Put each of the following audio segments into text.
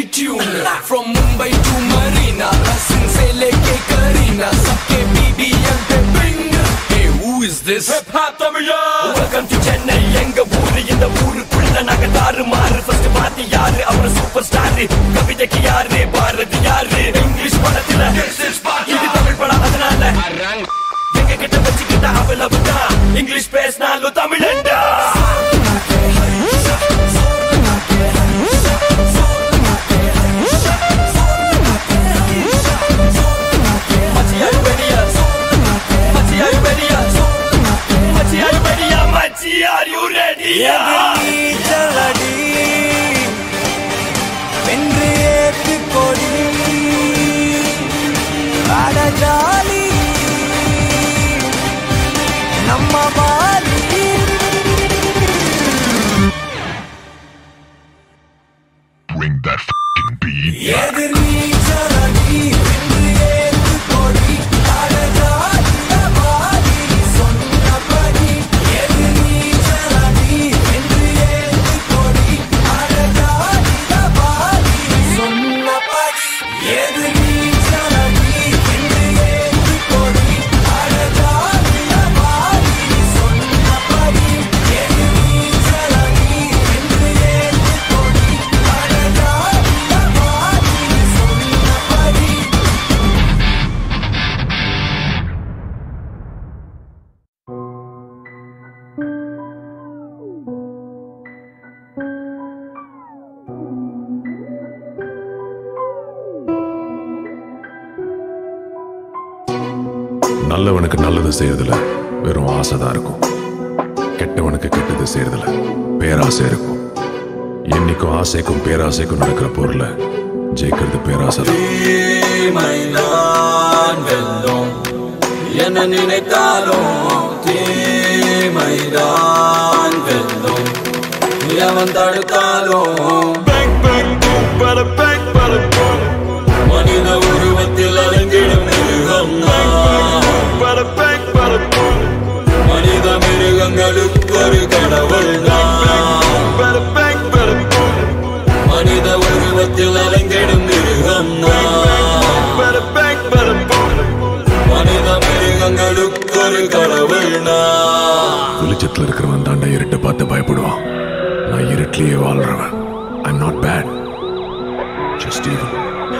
tune From Mumbai to Marina Hassan se leke Karina Sabke BBM pe bring Hey who is this? Hip Hop Tamila Welcome to Chennai எங்க ஊரு இந்த ஊருக்குள்ள நாங்க தாறு மாறு first பாத்தி யாரு அப்புறம் சூப்பர் ஸ்டார் கவிதைக்கு யாரு பாரதி யாரு இங்கிலீஷ் படத்துல இது தமிழ் படம் அதனால எங்க கிட்ட வச்சுக்கிட்ட அவ்வளவுதான் இங்கிலீஷ் பேசினாலும் தமிழண்டா Machi, are you ready? Machi, are you ready? Machi, are you ready? Machi, are you ready? நீச்சலடி வென்று ஏத்து கொடி அடஜாலி நம்ம மாலி Bring that fucking beat. எதிர் நீச்சலடி வென்று ஏத்து கொடி அடஜாலி மாலி சொன்னபடி எதிர் நீச்சலடி வென்று ஏத்து கொடி அடஜாலி மாலி சொன்னபடி எதிர் நீச்சலடி வென்று ஏத்து கொடி அடஜாலி மாலி சொன்னபடி எதிர் நீச்சலடி வென்று ஏத்து கொடி அடஜாலி மாலி சொன்னபடி நல்லவனுக்கு நல்லது செய்யறதுல வெறும் ஆசைதான் இருக்கும் கெட்டவனுக்கு கெட்டது செய்யறதுல பேராசை இருக்கும் என்னைக்கும் ஆசைக்கும் பேராசைக்கும் நடக்கிற பொருள ஜெயிக்கிறது பேராசை தான் தீமைதான் வெல்லும் என்ன நினைத்தாலும் தீமைதான் வெல்லும் எவன் தடுத்தாலும் மனித உருவத்தில் அலங்கிடும் மிருகம் மனித மிருகங்களுக்கு ஒரு கடவுள் மனித உருவத்தில் அலங்கிடும் மிருகம் மனித மிருகங்களுக்கு ஒரு கடவுள் வெளிச்சத்துல இருக்கிறவன் தாண்டா இருட்டை பார்த்து பயப்படுவான் நான் இருட்டிலேயே வாழ்றவன் I not bad just even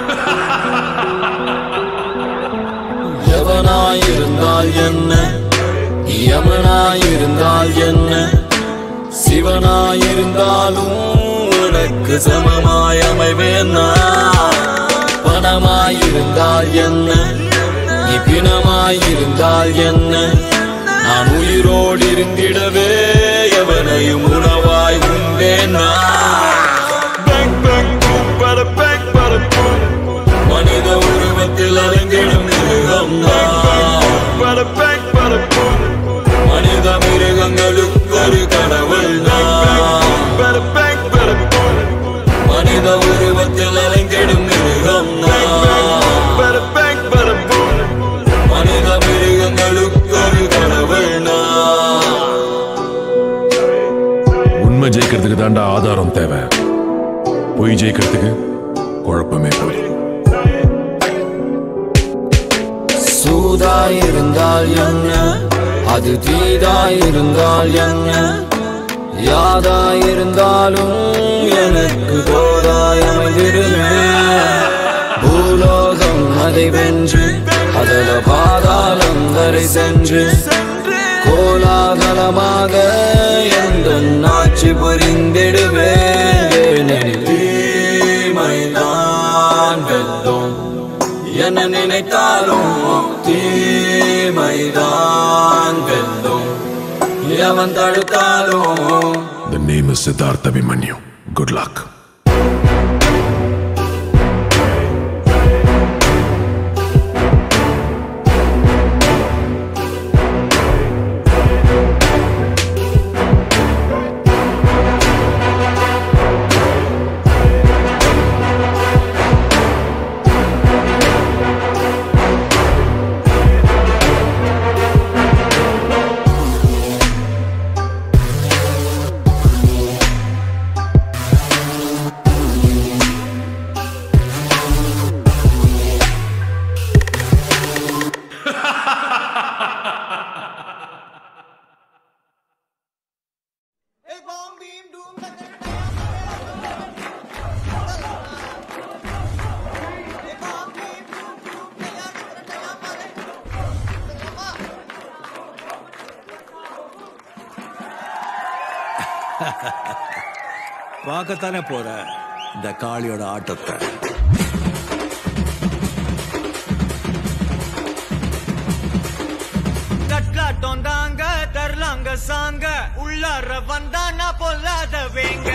எவனாயிருந்தால் என்ன யமனாயிருந்தால் என்ன சிவனாயிருந்தாலும் உனக்கு சமமாய் அமைவேன் நான். பணமாயிருந்தால் என்ன நீ பிணமாயிருந்தால் என்ன நான் உயிரோடு இருந்திடவே எவனையும் உணவாய் உண்டேன் நான். மனித உருவத்தில் அலங்கிடும் மிருகம் நான். மனித மிருகங்களுக்கு ஒரு கடவுள் நான். மனித உருவத்தில் அலங்கிடும் மிருகம் நான். மனித மிருகங்களுக்கு ஒரு கடவுள் நான். உண்மை ஜெயிக்கிறதுக்கு தாண்டா ஆதாரம் தேவை பொய் ஜெயிக்கிறதுக்கு குழப்பமே தேவை சூதாயிருந்தால் என்ன அது தீதாயிருந்தால் என்ன யாதாயிருந்தாலும் எனக்கு தோதாயமைந்திருமே பூலோகம் அதை வென்று அதல பாதாளம் வரை சென்று கோலாகலமாக எந்த ஆட்சி புரிந்திடுவேன் தீமைதான் வெல்லும் என்ன நினைத்தாலும் தீமைதான் வெல்லும் எவன் தடுத்தாலும் The name is Siddharth Abhimanyu. Good luck. பார்க்கத்தானே போற இந்த காளியோட ஆட்டத்தை தட்லாட்டம் தாங்க தரலாங்க சாங்க உள்ளார வந்தானா பொல்லாத வேங்க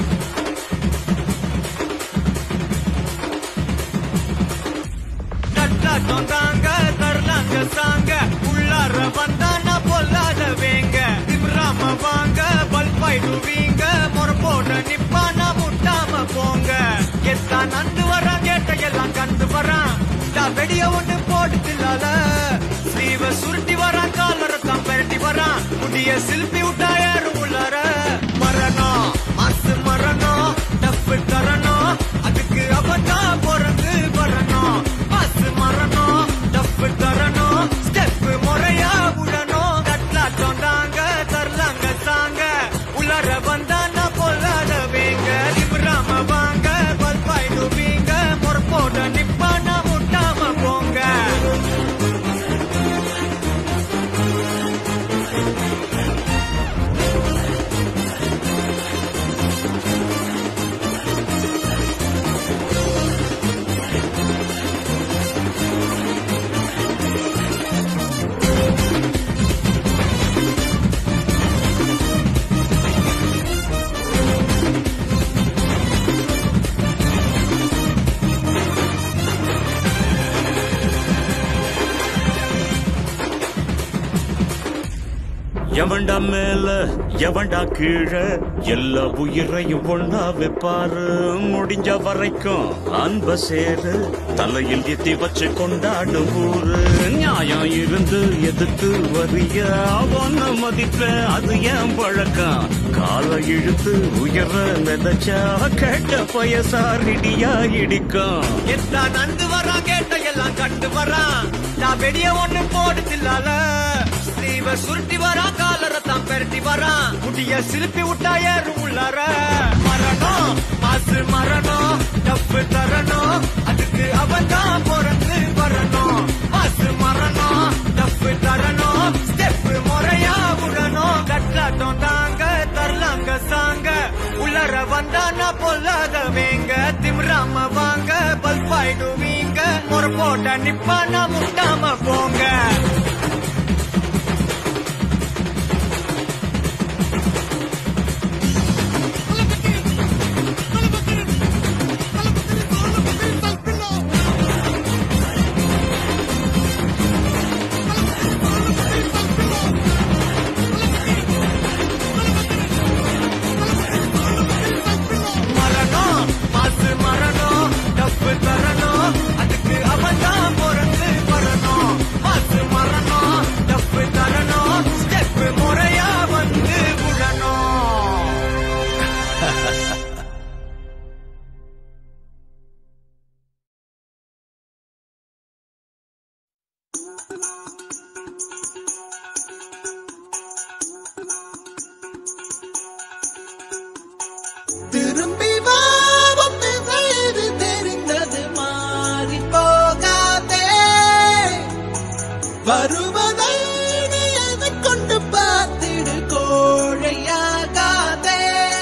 தட்லாட்டம் தாங்க தரலாங்க சாங்க உள்ளார வந்தானா பொல்லாத வேங்க திமிராம வாங்க பல்பாயிடுவீங்க முறப்போட நிப்பானா முட்டாம போங்க எத்தான் நந்து வரான் கேட்ட எல்லாம் கண்டு வரான் நான் வெடிய ஒண்ணு போட்டுலால ஸ்லீவ சுருட்டி வரான் காலர தான் பெரட்டி வரான் முடிய சில்பி விட்டா ஏறும் உள்ளார மரணம் மாசு மரணம் டப்பு தரணும் அதுக்கு அவதான் பிறந்து வரணும் மாசு மரணம் டப்பு தரணும் ஸ்டெப் முறையா விடணும் கட்லாட்டம் தாங்க தரலாங்க சாங்க உள்ளார வந்தானா பொல்லாத வேங்க திமிராம வாங்க பல்பாயிடுவீங்க முறப்போட நிப்பானா முட்டாம போங்க எவன்டா மேல எவன்டா கீழே எல்லா உயிரையும் ஒண்ணா வைப்பாரு முடிஞ்ச வரைக்கும் அன்ப சேரு தலையில் எத்தி வச்சு கொண்டாடும் ஊரு நியாயம் இருந்து எதுக்கு வரிய அவன மதிப்ப அது ஏன் பழக்கம் காலை இழுத்து உயர நினைச்சா கேட்ட பயசாரிடியா இடிக்கும் எத்தா நந்து வரான் கேட்ட எல்லாம் கண்டு வரான் நான் வெடிய ஒண்ணு போடுதில்லால ஸ்ரீவ சுருட்டி வரான் காலர தான் பெரட்டி வரான் முடிய சிலுப்பி விட்டா ஏறும் உள்ளார மரணம் மாசு மரணம் டப்பு தரணும் அதுக்கு அவன் தான் பிறந்து வரணும் மாசு மரணம் டப்பு தரணும் ஸ்டெப் முறையா விடணும் கட்லாட்டம் தாங்க தரலாங்க சாங்க உள்ளர வந்தானா பொல்லாத வேங்க திமிராம வாங்க பல்பாயிடுவீங்க முறை போட்ட நிப்பானா முட்டாம போங்க மரணம் மாசு மரணம் டப்பு தரணும் அதுக்கு அவன் தான் பிறந்து வரணும் மாசு மரணம் டப்பு தரணும் ஸ்டெப் முறையா வந்து விடணும் திரும்பி வா வந்து வயது தெரிந்தது மாறி போகாதே வருவதை நீ எதைக் கொண்டு பார்த்திடு கோழையாகாதே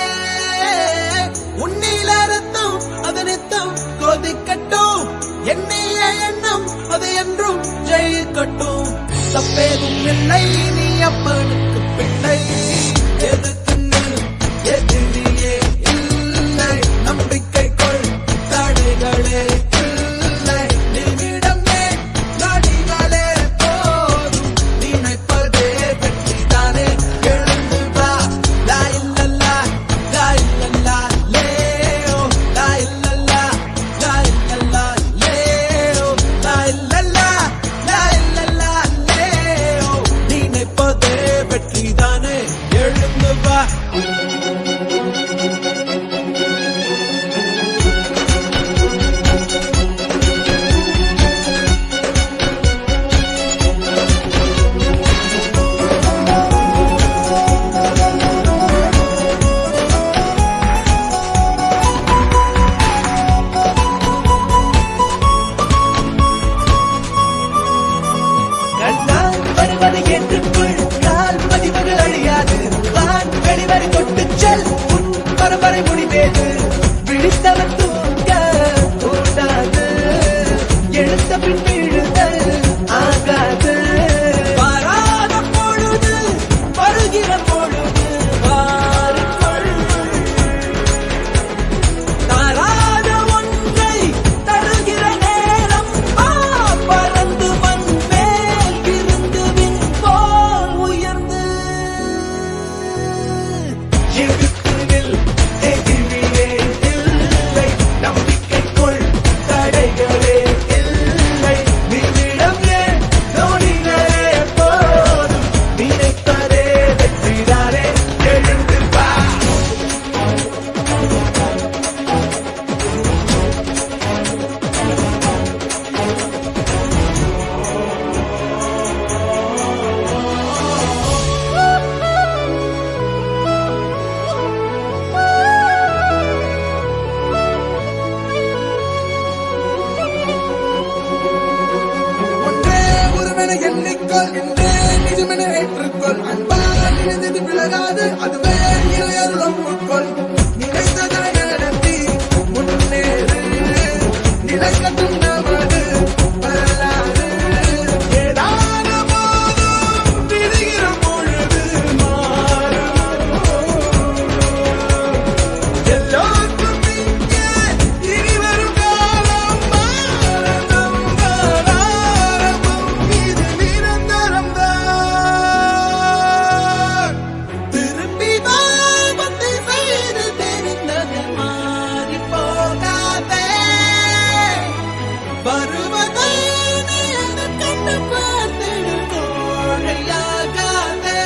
உன்னில் அறுத்தும் அதனித்தும் கொதிக்கட்டும் எண்ணிய எண்ணம் அது என்றும் ஜெயிக்கட்டும் தப்பேதும் இல்லை நீ அப்பனுக்கு பிள்ளை எதுக்கு நீ எதிரியே இல்லை நம்பிக்கை கொள் தடைகளே இல்லை நிமிடமே நடிகளே போதும் நினைப்பதே வெற்றிதானே எழுந்து வா லா இல்லல்லா லா இல்லல்லா லேயோ லா இல்லல்லா லா இல்லல்லா லேயோ லா இல்லல்லா லா இல்லல்லா லேயோ நினைப்பதே வெற்றிதானே எழுந்து வா கண்ணால் வருவதை ஏற்றுக்கொள் கால் பதிவது அழியாது வான் வெளிவரை தொட்டு முடிவேது விழித்தவன் தூங்க கூடாது எழுத்த பின் விழுதல் ஆகாது வராத பொழுது வருகிற பொழுது வாருங்கள் தராத ஒன்றை தருகிற நேரம் ஆ, பறந்து மண் மேல் இருந்து விண் போல் உயர்ந்து எதிர்த்து நில், எதிரிலே இல்லை, நம்பிக்கைக்குள் தடைகளே இல்லை. நிமிடம் ஏன், நொடிகளே போதும், நினைப்பதே வெற்றிதானே எழுந்து வா ஒன்றே ஒருவனை எண்ணிக்கொள் என்றே நிஜமென ஏற்றுக்கொள் அன்பால் நினைந்தது விலகாது அதுவே இறையருள் ஒப்புக்கொள் நினைத்ததை நடத்தி முன்னேறு நிலைக்கட்டும் நமது வரலாறு ஏதான போதும் விடுகிற பொழுது மாறும் எல்லோருக்கும் இங்கே இனி வரும் காலம் ஆனந்தம் தான் ஆரம்பம் இது நிரந்தரம் தான் திரும்பி பாவத்தை செய்து தெரிந்தது மாறி போகாதே வருவதை நீ அதை கண்டு பார்த்திடு கோழையாகாதே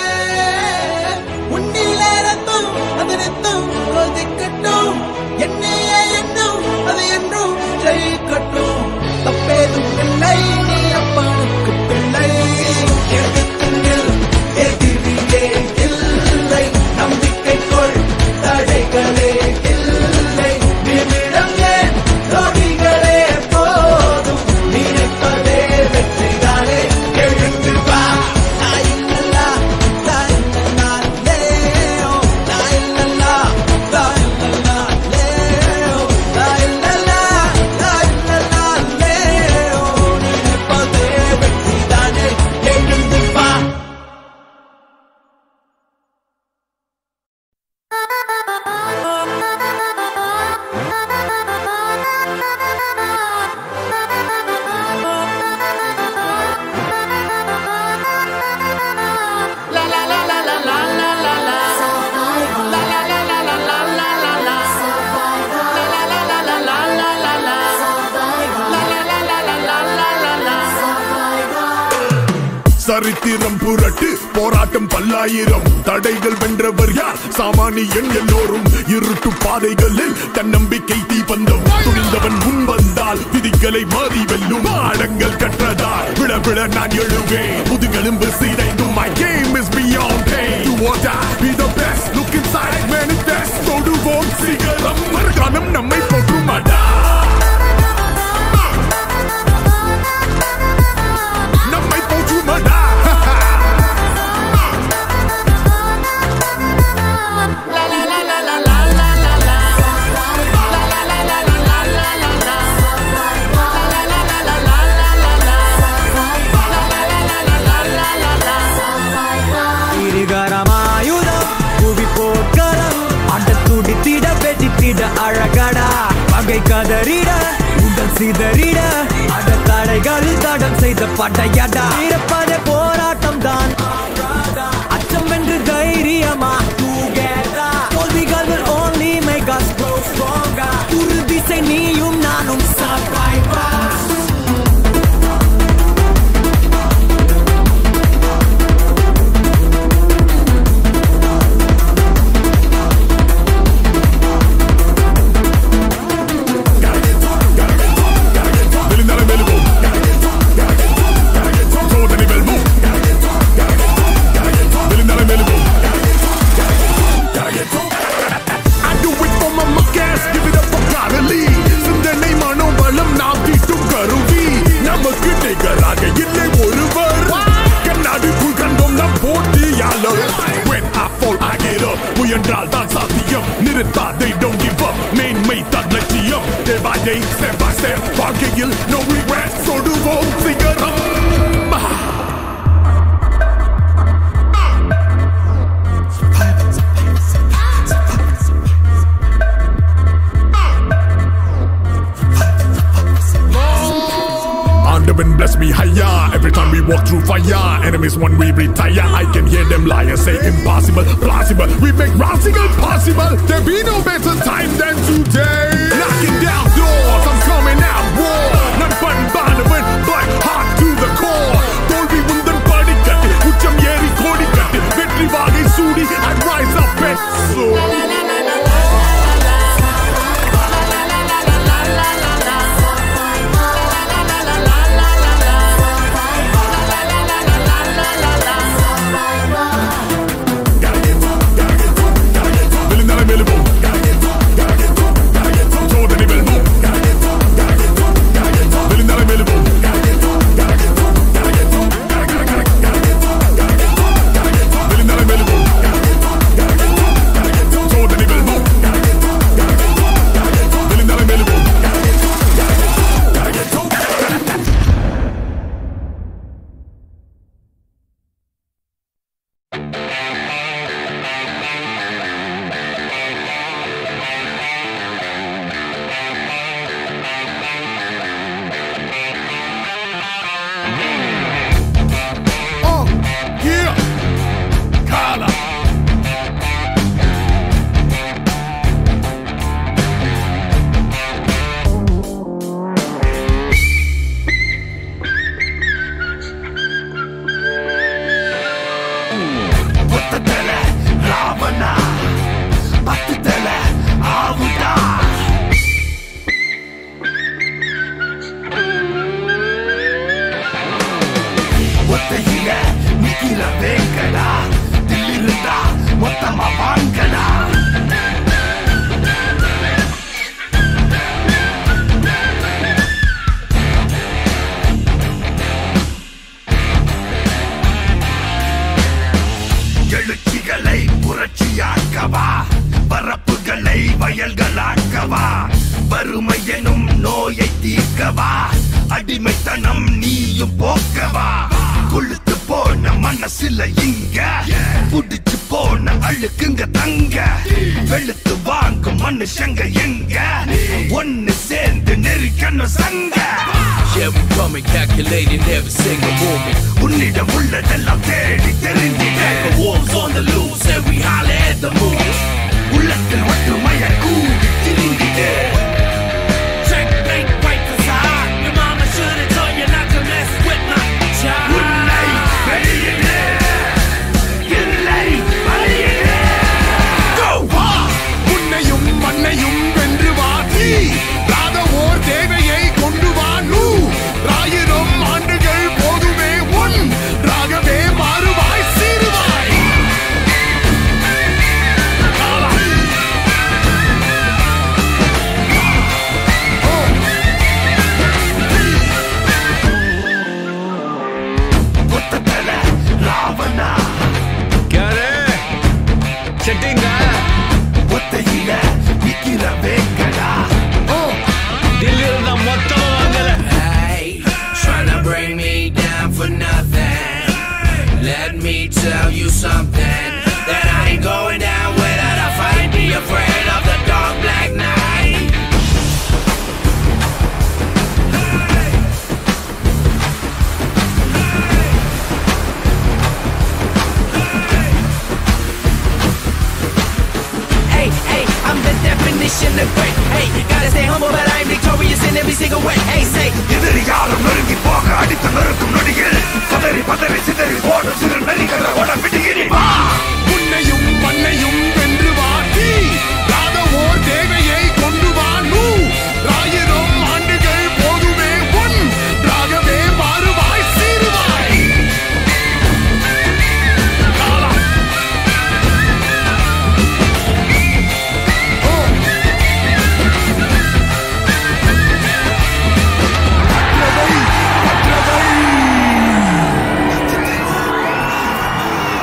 உன்னிலே ரத்தம் அது ரத்தம் கொதிக்கட்டும் என்னையே எண்ணம் அது என்றும் ஜெயிக்கட்டும் தப்பேதும் இல்லை நீ அப்பனுக்கு பிள்ளை எதிர்த்து நில், எதிரியே இல்லை நம்பிக்கைக்குள் தடைகளே இல்லை நிமிடம் ஏன் நொடிகளே போதும் நினைப்பதே வெற்றிதானே எழுந்து வா தாயில்லா தாயில்லா லேயோ தாயில்லா தாயில்லா லேயோ தாயில்லா தாயில்லா லேயோ நினைப்பதே வெற்றிதானே எழுந்து வா சரித்திரம் புரட்டு போராட்டம் பல்லாயிரம் தடைகள் வென்றவர் யார் சாமானியன் எல்லோரும் இருட்டு பாதைகளில் தன்னம்பிக்கை தீபந்தம் துணிந்தவன் முன் வந்தால் விதிகளை மாறி வெல்லும் பாடங்கள் கற்றதால் விட விட நான் எழுவேன் முதுகெலும்பு சீதைந்தும் my game is beyond pain do or die be the best look inside manifest தொடுவோம் சிகரம் மறுகாலம் நம்மை போற்றுமாடா நம்மை போற்றுமாடா இருகரமாயுதம் புவி போர்க்களம் அட துடித்திட வெடித்திட அழகடா பகை கதறிட உடல் சிதறிட அட தடைகளில் தடம் செய்த படையடா இருப்பதே போராட்டம் தான் அச்சம் என்று தைரியமா together. தோல்விகள் will only make us grow stronger. உறுதிசை நீயும் நானும் survivors. மெலிந்தாலும் மெலுவோம் சோதனை பாதையில் no regrets தொடுவோம் சிகரம் Underman bless me higher Every time we walk through fire Enemies when we retire I can hear them lie and say impossible Plausible We make radical possible There be no better time than today Knocking down doors I'm coming out war நண்பன் பானவன் Black heart to the core தோல்வி உந்தன் படிக்கட்டு உச்சம் ஏறி கோடி கட்டு வெற்றி வாகை சூடி I rise up and soar விழுந்தாலே மேலுவோம் சோதனை வெல்வோம் விழுந்தாலே மேலுவோம் விழுந்தாலே மேலுவோம் சோதனை வெல்வோம் விழுந்தாலே மேலுவோம் Oh, yeah. Carla. ஒத்தத்தல ராவணா பத்து தல ஆவுடா ஒத்தையில நிக்கிற வேங்கடா தில்லிருந்தா மொத்தமா வாங்கடா எழுச்சிகளை புரட்சியாக்கவா பரப்புகளை வயல்களாக்கவா வறுமை எனும் நோயை தீர்க்கவா அடிமைத்தனம் நீயும் போக்கவா கொழுத்து போன மனசுல இங்க புடிச்சு போன அழுக்குங்க தங்க வெளுத்து வாங்கும் மனுஷங்க எங்க ஒன்னு சேர்ந்து நெருக்கணும் சங்க Yeah, we coming calculating every single moment. உன்னிடம் உள்ளதெல்லாம் தேடி தெரிஞ்சிட The wolves on the loose and we holler at the moon. உள்ளத்தில் ஒற்றுமைய கூடி திரிந்திட Checkmate, right beside. Your mama should've told you not to mess with my child. உன்னை வெளியிடு இல்லை வழியிடு Go! உன்னையும் மண்ணையும் வென்று வாசி ராத ஓர் தேவையை கொண்டு வா நூ ஆயிரம் ஆண்டுகள் போதுமே உன் ராகவே மாறுவாய் சீருவாய் காலா. ஒத்தத்தல ராவணா செட்டிங்க ஒத்தையில நிக்கிற வேங்கடா தில்லியில் தான் மொத்தமா வாங்கல Hey, tryna bring me down for nothing. Let me tell you something that I ain't going down without a fight. Be afraid of the dark black night. Hey, hey, I'm the definition of great. Hey, gotta stay humble, but I'm victorious in every single way. Hey, say, எதிரி யாரும் நெருங்கி போக அடித்து நொறுக்கும் நொடியில் பதறி பதறி சிதறி ஓடும் சிறு நரிகள உடம்பிடிகிறி வா உன்னையும் மண்ணையும் வென்று வாசி ராத ஓர் தேவையை கொண்டு வா நூ ஆயிரம் ஆண்டுகள் போதுமே உன் ராகவே மாறுவாய் சீருவாய் காலா. பற்றவை, பற்றவை.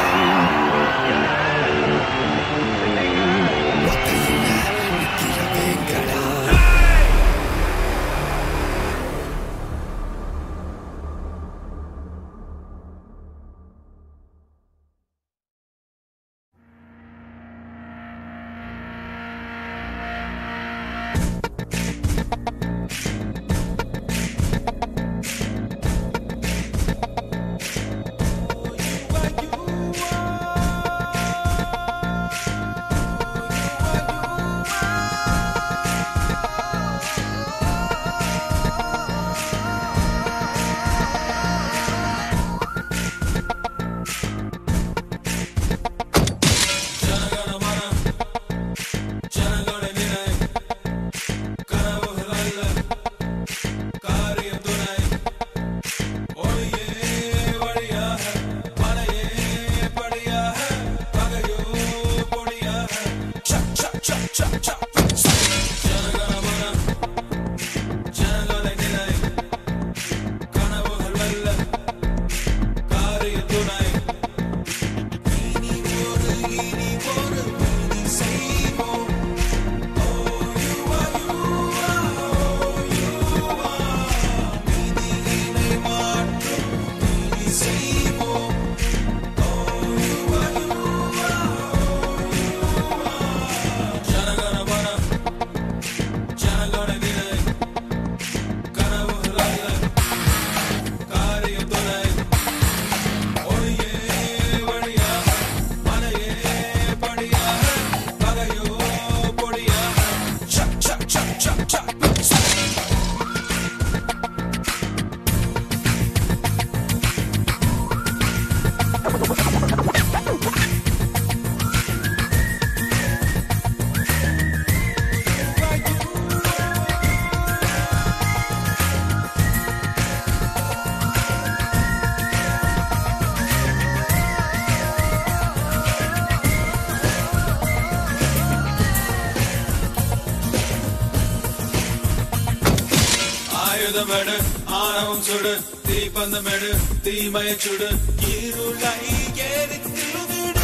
கனவும் சுடு தீப்பந்தமெடு தீமையை சுடு இருளை எரித்து விடு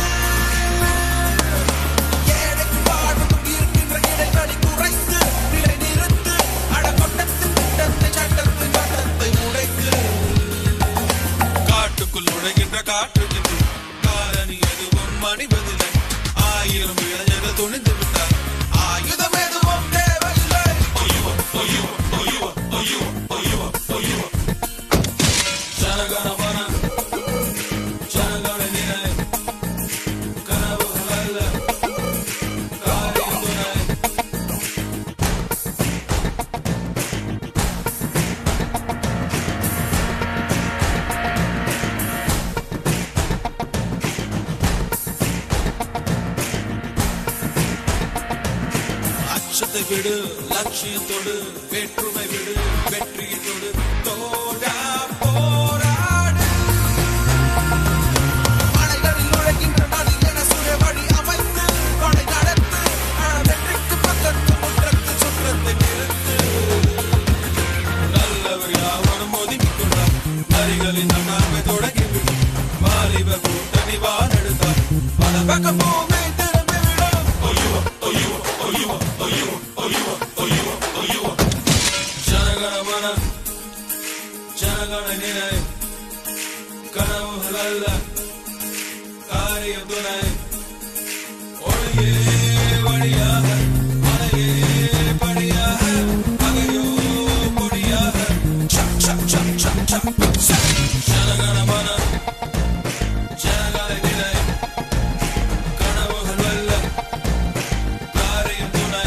ஏழைக்கு வாழ்வுக்கும் இருக்கின்ற இடைவெளி குறைத்து நிலை நிறுத்து அடக்கொட்டத்தின் திட்டத்தை சட்டத்தின் வட்டத்தை உடைத்து காட்டுக்குள் நுழைகின்ற காற்றுக்கு காரணி எதுவும் மணிவதில்லை ஆயிரம் இளைஞர்கள் துணிந்து விட்டார் ஆயுதம் எதுவும் தேவையில்லை ஒய்யுவ, ஒய்யுவ, ஒய்யுவ, ஒய்யுவ, ஒய்யுவ, ஒய்யுவ. ஜனகணமன, ஜனகண நினை, கனவுகள் அல்ல, காரியம் துணை. அச்சத்தை விடு லட்சியத்தோடு வேற்றுமை விடு வெற்றியத்தோடு தோடா போராடு மலைகளில் நுழைகின்ற நதி என சுய வழி அமைத்து கொடை நடத்து ஆ, வெற்றிக்கு பக்கத்து முற்றத்து சுற்றத்தை நிறுத்து நல்லவர் யாவரும் ஒதுக்கிக் கொண்டார் நரிகளின் அண்ணாமை தொடங்கிவிடும் வாலிப கூட்டணி வானெடுத்தார் பல பக்கம் பூமி திரும்பி விடும் ஒய்யுவ, ஒய்யுவ, ஒய்யுவ, ஒய்யுவ, ஒய்யுவ, ஒய்யுவ, ஒய்யுவ. ஜனகணமன, ஜனகண நினை, கனவுகள் அல்ல, காரியம் துணை. ஒளியே வழியாக, மலையே படியாக, பகையோ பொடியாக. சக், சக், சக், சக், சக், சக். ஜனகணமன, ஜனகண நினை, கனவுகள் அல்ல, காரியம் துணை.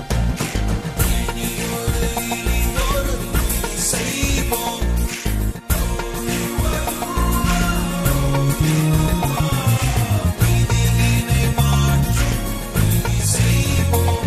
இனியொரு இனியொரு செய்வோம் விதியினை மாற்றும் விதி செய்வோம்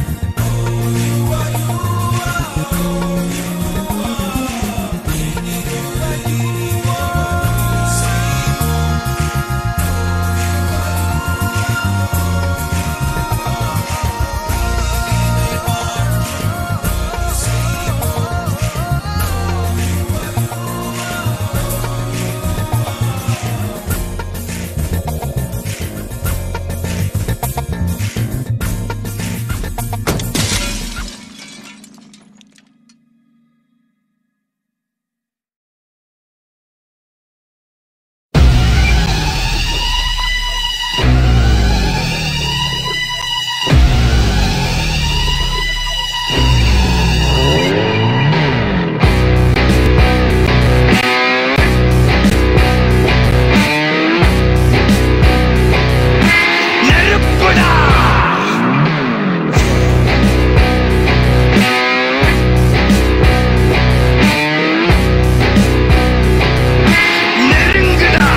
நெருப்புடா நெருங்குடா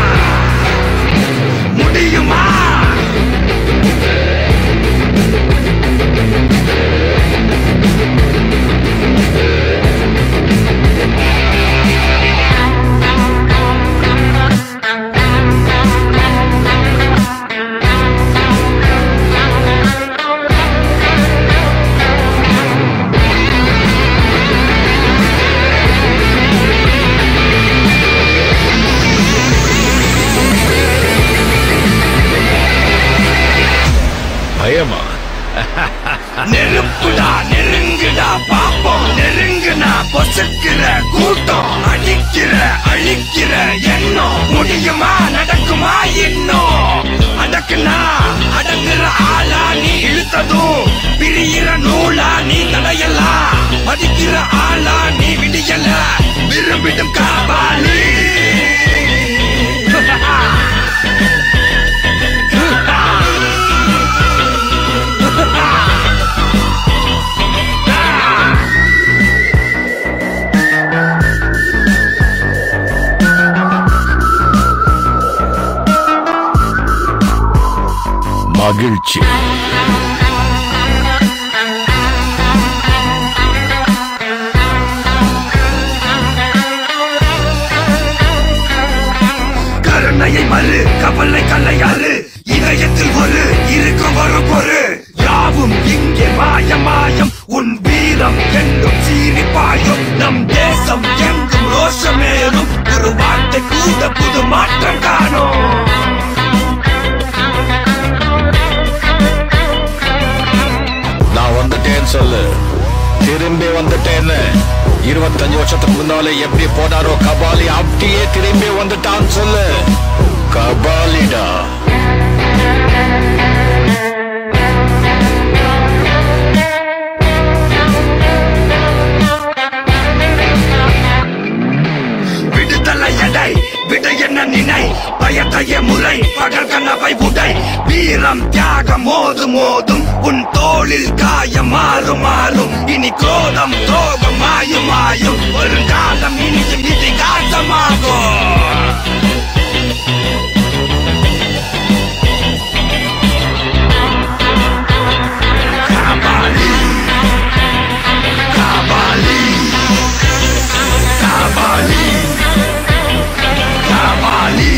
முடியுமா பயமா நெருப்புடா நெருங்குடா பாப்போம் நெருங்குனா பொசுக்கிற கூட்டம் அடிக்கிற அழிக்கிற எண்ணம் முடியுமா நடக்குமா இன்னும் அடக்குனா அடங்குற ஆளா நீ இழுத்ததும் பிரியிற நூலா நீ தடையலாம் மதிக்கிற ஆளா நீ விடியல விரும்பிடும் காபாலி மகிழ்ச்சி கருணையை மறு கவலை கல்லையாறு இதயத்தில் ஒரு இருக்கும் ஒரு பொரு யாவும் இங்கே மாயம் மாயம் உன் வீரம் என்றும் சீறி பாயும் நம் தேசம் எங்கும் ரோஷமேறும் ஒரு வார்த்தை கூட புது மாற்றம் காணும் நான் வந்துட்டேன்னு சொல்லு திரும்பி வந்துட்டேன்னு இருபத்தஞ்சு வருஷத்துக்கு முன்னாலே எப்படி போனாரோ கபாலி அப்படியே திரும்பி வந்துட்டான்னு சொல்லு கபாலிடா விடுதலை எடை விடு என்ன நினை பயத்தைய முறை பகல் கனவை உடை வீரம் தியாகம் மோது மோதும் உன் தோளில் காயம் மாறும் மாறும் இனி கோதம் துரோகம் மாயும் மாயும் வருங்காலம் இனியும் இதிகாசமாகும் காபாலி காபாலி காபாலி காபாலி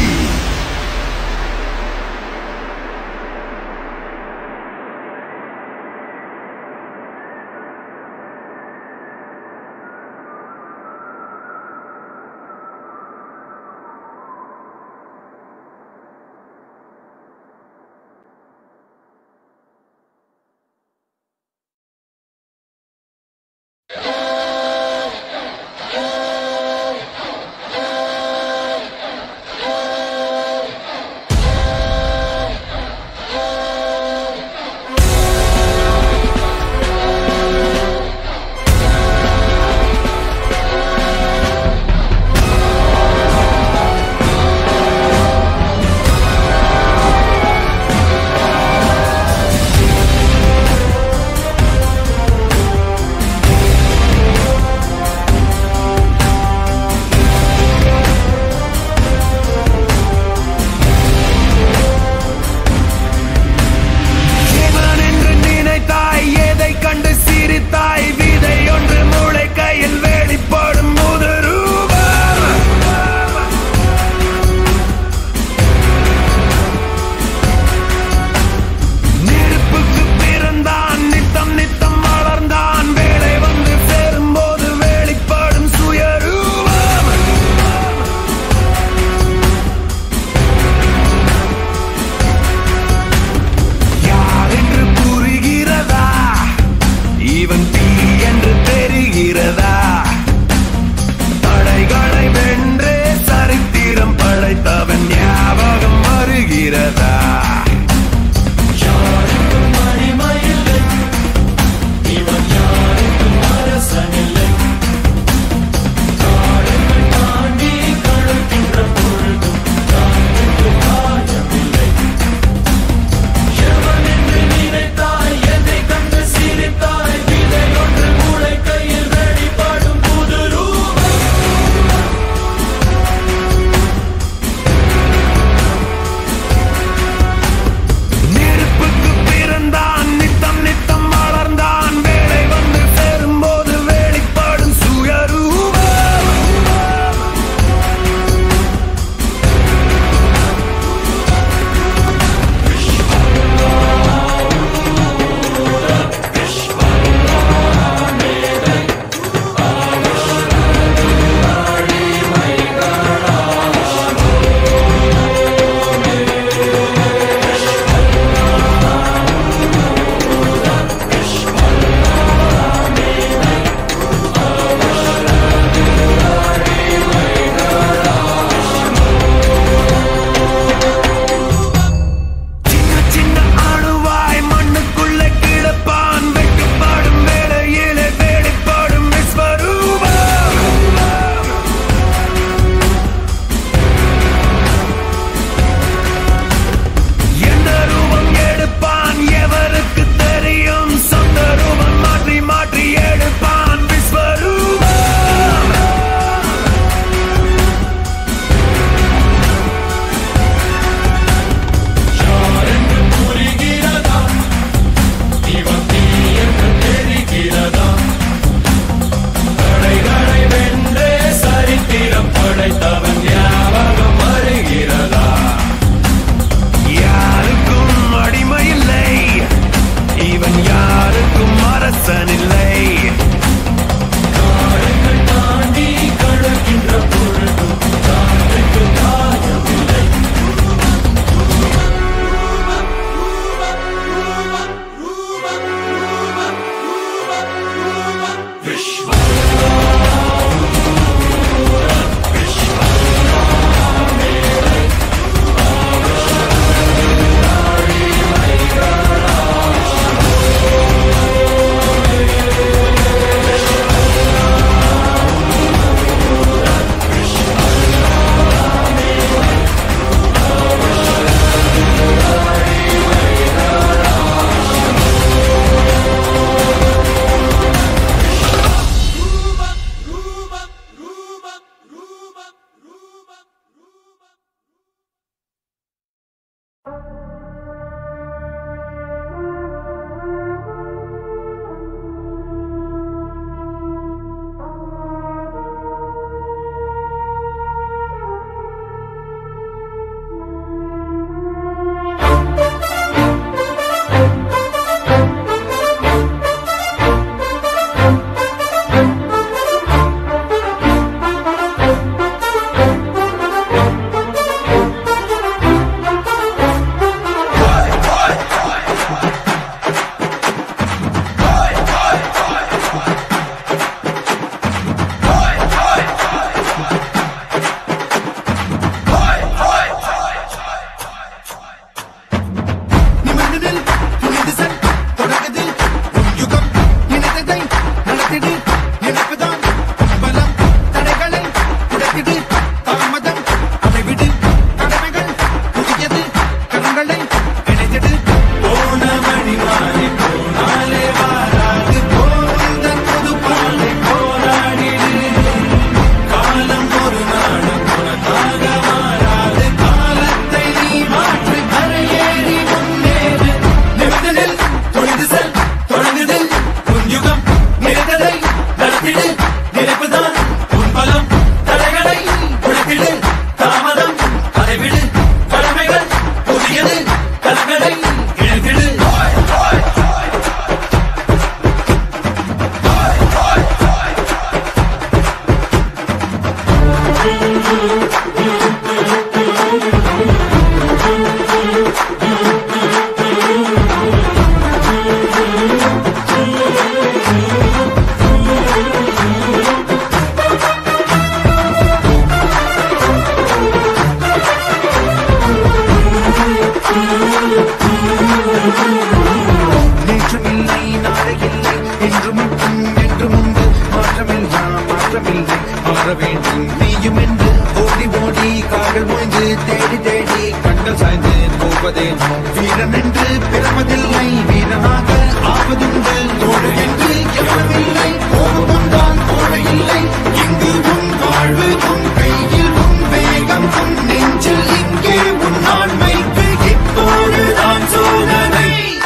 வீரன் என்று பிறப்பதில்லை வீரனாக ஆவதுண்டு தோழ என்று எவனமில்லை கோபம் கொண்டால் தோழ இல்லை இங்கு உன் வாழ்வு உன் கையில் உன் வேகம் உன் நெஞ்சில் இங்கே உன் ஆண்மைக்கு இப்போதுதான் சோதனை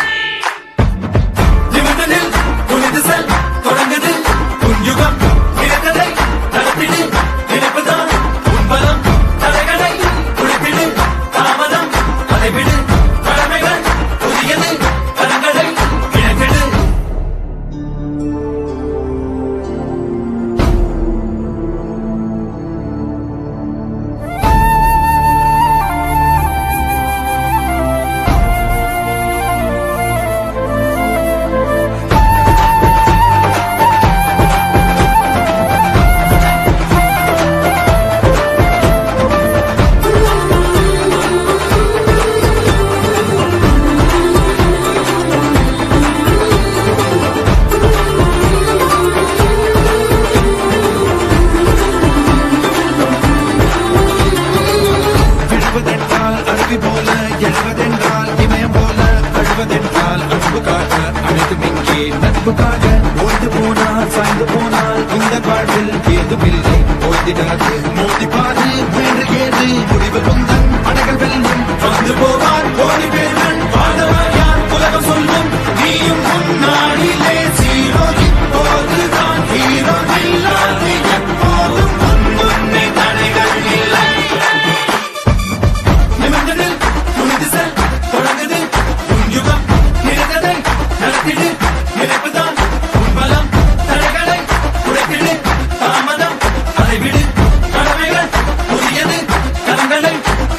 நிமிடனில் துணிந்து செல் தொடங்குது உன் யுகம் இழந்ததை நடத்திடு நினைப்பதுதான் உன் பலம் தடைகளை குளிப்பிடு தாமதம் அதை விடு கடமைகள் புதியது கரங்களை இழந்திடு விழுவதென்றால் அருவி போல எழுவதென்றால் இமயம் போல அழுவதென்றால் அன்பு காக்க அனைத்தும் இங்கே நட்புக்காக ஓய்ந்து போனால் சாய்ந்து போனால் இந்த வாழ்வில் ஏதுமில்லை ஓய்ந்திடாது மோதி பாரு முயன்று ஏது முடிவு குந்தன் படகள் வெல்லும் வந்து போவார் கோடி பேர்கள் வாழ்ந்தவர் யார் உலகம் சொல்லும் நீயும் முன்னாடிலே சீரோ இப்போதுதான் ஹீரோ இல்லாது எப்போதும் உன் முன்னே தடைகள் இல்லை நிமிர்ந்ததில் துணிந்து செல் தொடங்குது உன் யுகம் நினைத்ததை நடத்திடு நினைப்புதான் உன் பலம் தடைகளை குறைத்திடு தாமதம் அதை விடு கடமைகள் புதியது கரங்களை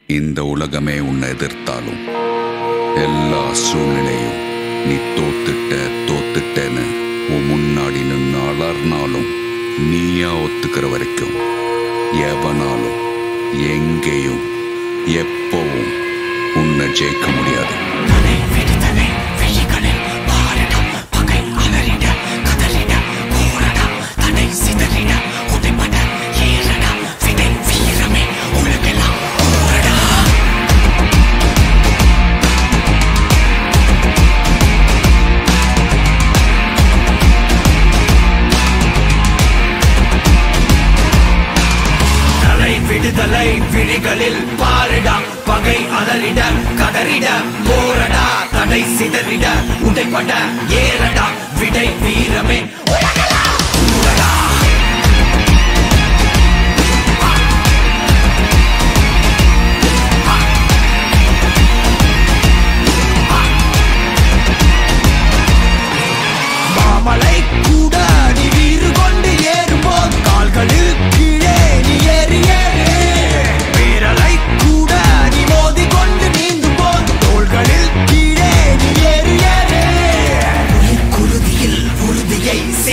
இந்த உலகமே உன்னை எதிர்த்தாலும் எல்லா சூழ்நிலையும் நீ தோத்துட்ட தோத்துட்டேன்னு உன் முன்னாடி நின்று அலர்னாலும் நீயா ஒத்துக்கிற வரைக்கும் எவனாலும் எங்கேயும் எப்பவும் உன்னை ஜெயிக்க முடியாது தலை விடுதலை விழிகளில் பாரிடா பகை அலறிட கதறிட போரடா தடை சிதறிட உடைப்பட ஏறடா விடை வீரமே உலகெல்லாம் கூடடா. மாமலை கூட நீ வீறு கொண்டு ஏறும்போது கால்களில் கீழே நீ ஏறி ஏறு வீரலை கூட நீ மோதி கொண்டு நீந்தும் போது தோள்களில் கீழே நீ ஏறி ஏறு குருதியில் உறுதியை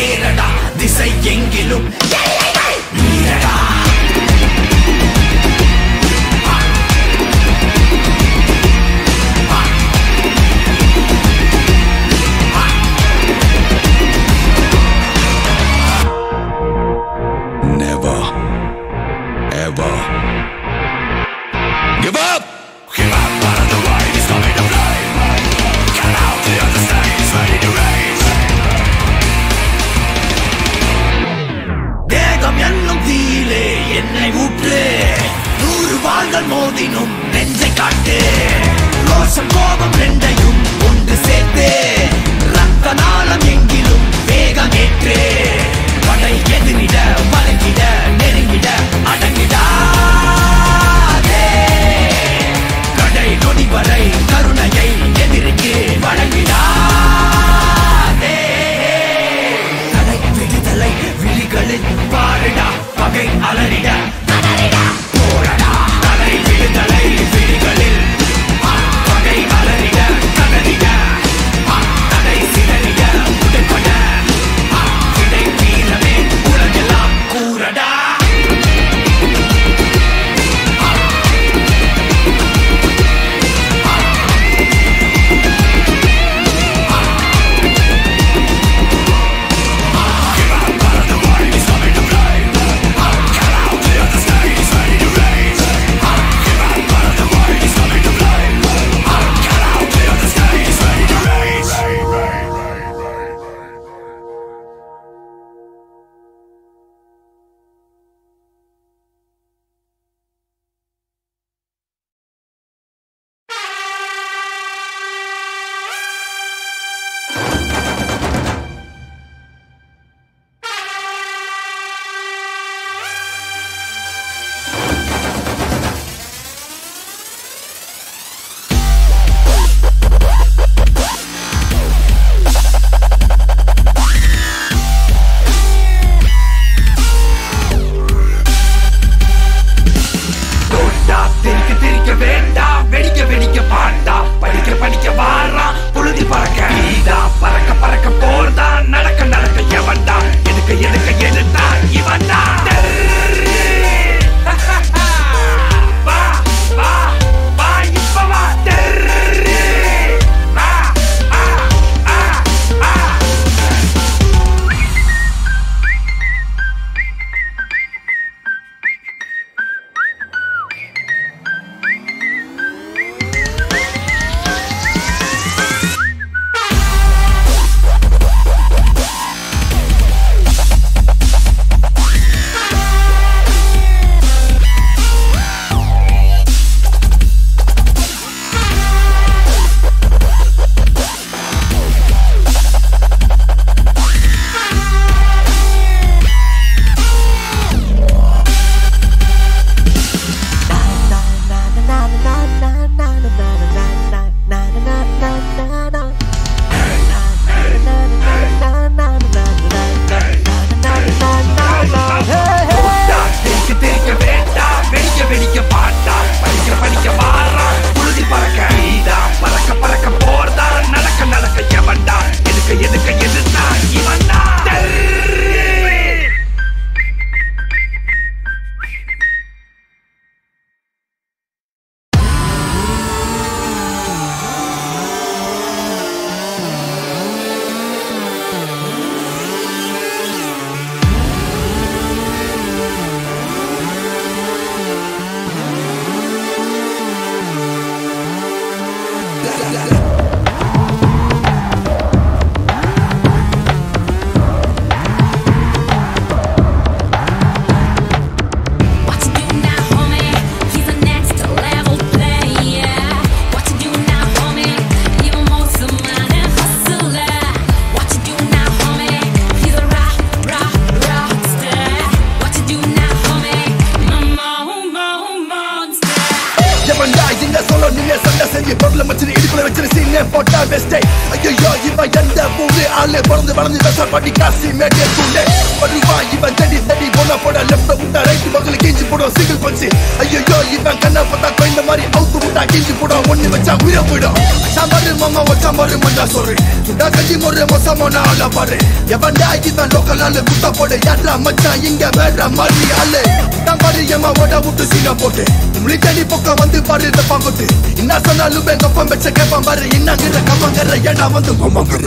உங்களை வச்சு சீனே போட்டா வெஸ்டே ஐயோ இவன் எந்த ஊரு ஆளு பிறந்து வளர்ந்து வெச பண்ணி காசி மேட்டே கூண்டே வருவா இவன் தடி தடி போன போட லெஃப்ட் விட்டா ரைட் பக்கத்துல கிஞ்சி போடும் சிங்கிள் பஞ்சு ஐயோ இவன் கண்ணை பார்த்தா குழந்த மாதிரி அவுத்து விட்டா கிஞ்சி போடும் ஒண்ணு வச்சா உயிரை போயிடும் சாம்பாரு மாமா வச்சா மாறு மண்டா சொல்லு சுண்டா கஞ்சி முறை மோசமான ஆளா பாரு எவன்டா இவன் லோக்கல் ஆளு குத்த போடு யாரா மச்சான் இங்க வேற மாதிரி ஆளு தான் பாரு ஏமா ஓட விட்டு சீனா போட்டு முழி தண்ணி பக்கம் வந்து பாரு இந்த பாம்புட்டு என்ன சொன்னாலும் எங்க அப்பம் வச்ச கேப்பான் பாரு என்னங்கிற கம்மங்கிற ஏடா வந்து பொம்மங்கிற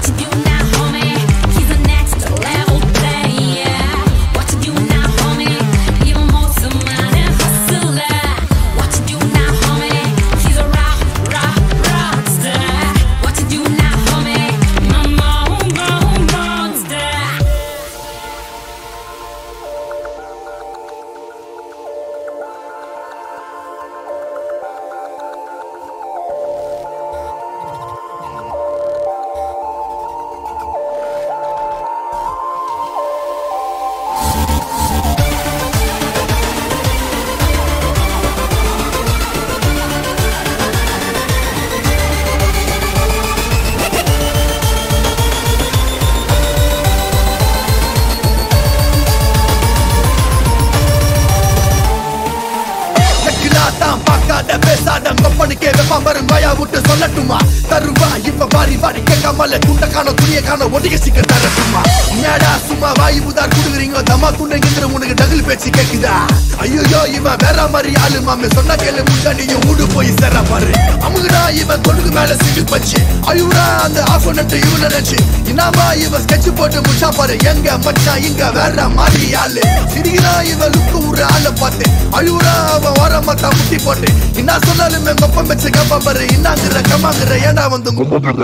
தான் பார்க்காத பேசாத கொப்பனுக்கே வெப்பான் வரும் வாயா விட்டு சொல்லட்டுமா தருவா இப்ப வாரி வாரி கேட்காமல துண்ட காண துணிய காண ஒட்டிக சிக்க தரட்டுமா என்னடா சும்மா வாய் உதார் குடுக்குறீங்க தம்மா துண்டைங்கிற உனக்கு டகுல் பேச்சு கேக்குதா ஐயோ இவன் வேற மாதிரி ஆளு மாமே சொன்னா கேளு முன்னாடியும் ஊடு போய் சேர பாரு அமுகுடா இவன் தொடுக்கு மேல சிங்கு பச்சு ஐயோடா அந்த ஆஃப் நட்டு இவன் நினைச்சு இன்னாமா இவன் ஸ்கெட்ச் போட்டு முச்சா பாரு எங்க மச்சான் இங்க வேற மாதிரி ஆளு சிரிக்கிறா இவன் லுக்கு ஒரு ஆளை பார்த்து அழுவுறா அவன் ஓரமா தான் முட்டி போட்டு என்ன சொன்னாலும் எங்க ஒப்பம் வச்சு கப்பா பாரு இன்னாங்கிற கம்மாங்கிற ஏடா வந்து கும்பிடுற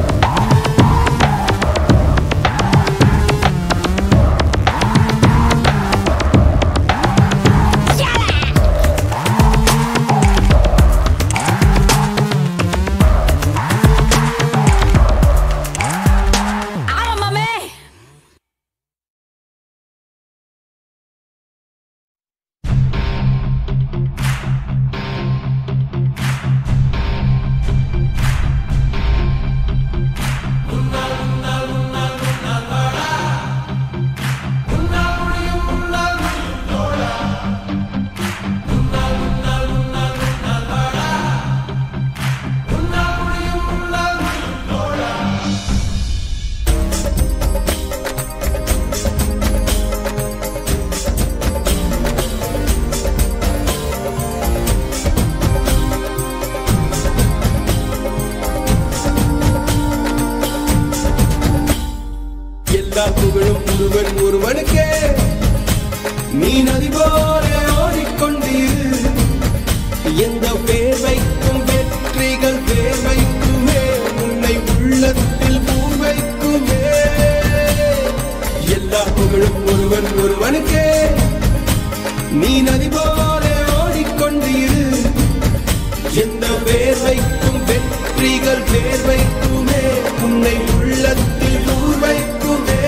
எல்லா புகழும் ஒருவன் ஒருவனுக்கே நீ நதி போல ஓடிக்கொண்டிரு எந்த பேர் வைக்கும் வெற்றிகள் பேர் வைக்குமே உன்னை உள்ளத்தில் பூர் வைக்குமே எல்லா புகழும் ஒருவன் ஒருவனுக்கே நீ நதி போல ஓடிக்கொண்டிரு எந்த பேர் வைக்கும் வெற்றிகள் பேர் வைக்குமே உன்னை உள்ளத்தில் பூர் வைக்குமே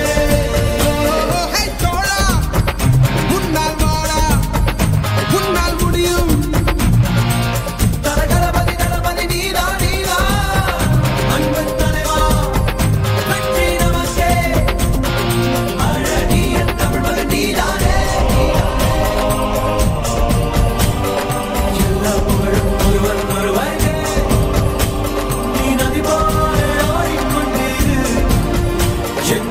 முன்னால் வாடா உன்னால் முடியும் தரகரபதி தளபதி நீதா நீதா அன்பு தலைவா வெற்றி நமக்கே அழகிய தமிழ் மகன் நீதானே எல்லா புகழும் ஒருவன் ஒருவனுக்கே நீ நதி போல ஓடிக்கொண்டிரு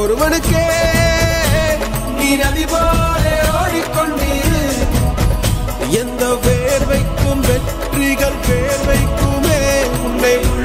ஒருவனுக்கே நீ நதி போல ஓடிக்கொண்டீரு எந்த வேர்வைக்கும் வெற்றிகள் வேர்வைக்குமே உன்னை உள்ள